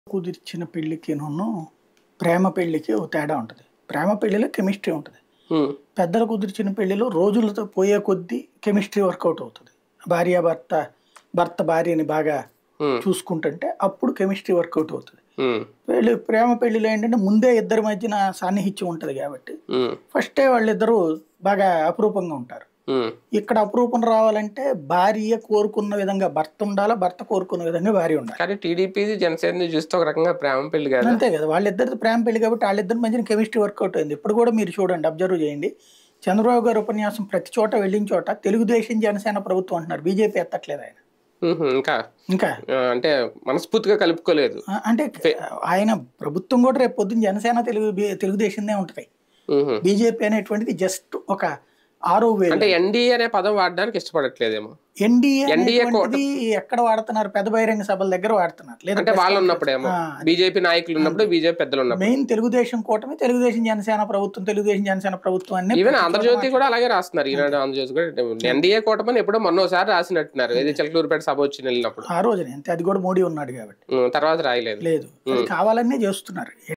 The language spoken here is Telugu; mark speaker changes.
Speaker 1: కుదిర్చిన పెళ్ళికిను ప్రేమ పెళ్ళికి ఓ తేడా ఉంటుంది ప్రేమ పెళ్ళిలో కెమిస్ట్రీ ఉంటుంది
Speaker 2: ఉమ్,
Speaker 1: పెద్దలు కుదిర్చిన పెళ్ళిలో రోజులతో పోయే కొద్దీ కెమిస్ట్రీ వర్కౌట్ అవుతుంది భార్య భర్త భర్త భార్యని బాగా
Speaker 2: ఉమ్,
Speaker 1: చూసుకుంటుంటే అప్పుడు కెమిస్ట్రీ వర్కౌట్ అవుతుంది
Speaker 2: ఉమ్,
Speaker 1: పెళ్ళి ప్రేమ పెళ్ళిలో ఏంటంటే ముందే ఇద్దరి మధ్యన సాన్నిహిత్యం ఉంటుంది కాబట్టి
Speaker 2: ఉమ్,
Speaker 1: ఫస్టే వాళ్ళిద్దరూ బాగా అపురూపంగా ఉంటారు
Speaker 2: ఉమ్,
Speaker 1: ఇక్కడ అపురూపం రావాలంటే భార్య కోరుకున్న విధంగా భర్త ఉండాలి భర్త కోరుకున్న విధంగా భార్య ఉండాలి
Speaker 2: కానీ టీడీపీ జనసేన చూస్తే ఒక రకంగా ప్రేమ పెళ్లి కాదు
Speaker 1: అంతే కదా వాళ్ళిద్దరిది ప్రేమ పెళ్లి కాబట్టి వాళ్ళిద్దరి మధ్యన కెమిస్ట్రీ వర్కౌట్ అయింది ఇప్పుడు కూడా మీరు చూడండి అబ్జర్వ్ చేయండి చంద్రబాబు గారి ఉపన్యాసం ప్రతి చోట వెళ్ళిన చోట తెలుగుదేశం జనసేన ప్రభుత్వం అంటున్నారు బీజేపీ ఎత్తట్లేదు ఆయన
Speaker 2: ఉహు, ఇంకా
Speaker 1: ఇంకా
Speaker 2: ఆ, అంటే మనస్ఫూర్తిగా కలుపుకోలేదు
Speaker 1: ఆ, అంటే ఆయన ప్రభుత్వం కూడా రేపు పొద్దున్న జనసేన తెలుగు బీ- తెలుగుదేశందే ఉంటుంది
Speaker 2: ఉహు.
Speaker 1: బీజేపీ అనేటువంటిది జస్ట్ ఒక ఆరో వేలు
Speaker 2: అంటే ఎన్డీఏ అనే పదం వాడడానికి ఇష్టపడట్లేదేమో
Speaker 1: ఎన్డీఏ
Speaker 2: NDA
Speaker 1: అనేటువంటిది ఎక్కడ వాడుతున్నారు పెద్ద బహిరంగ సభల దగ్గర వాడుతున్నారు లేదా
Speaker 2: అంటే వాళ్ళు ఉన్నప్పుడేమో
Speaker 1: ఆ,
Speaker 2: బీజేపీ నాయకులు ఉన్నప్పుడు బీజేపీ పెద్దలు ఉన్నప్పుడు
Speaker 1: మెయిన్ తెలుగుదేశం కూటమి తెలుగుదేశం జనసేన ప్రభుత్వం తెలుగుదేశం జనసేన ప్రభుత్వం అన్ని
Speaker 2: ఈవెన్ ఆంధ్రజ్యోతి కూడా అలాగే రాస్తున్నారు ఈనాడు ఆంధ్రజ్యోతి కూడా ఎన్డీఏ కూటమని ఎప్పుడో మొన్నోసారి రాసినట్టున్నారు ఇది చిలకలూరుపేట సభ వచ్చి వెళ్ళినప్పుడు
Speaker 1: ఆ రోజునే అంతే అది కూడా మోడీ ఉన్నాడు కాబట్టి
Speaker 2: ఉమ్, తర్వాత రాయలేదు
Speaker 1: లేదు అది కావాలనే చేస్తున్నారు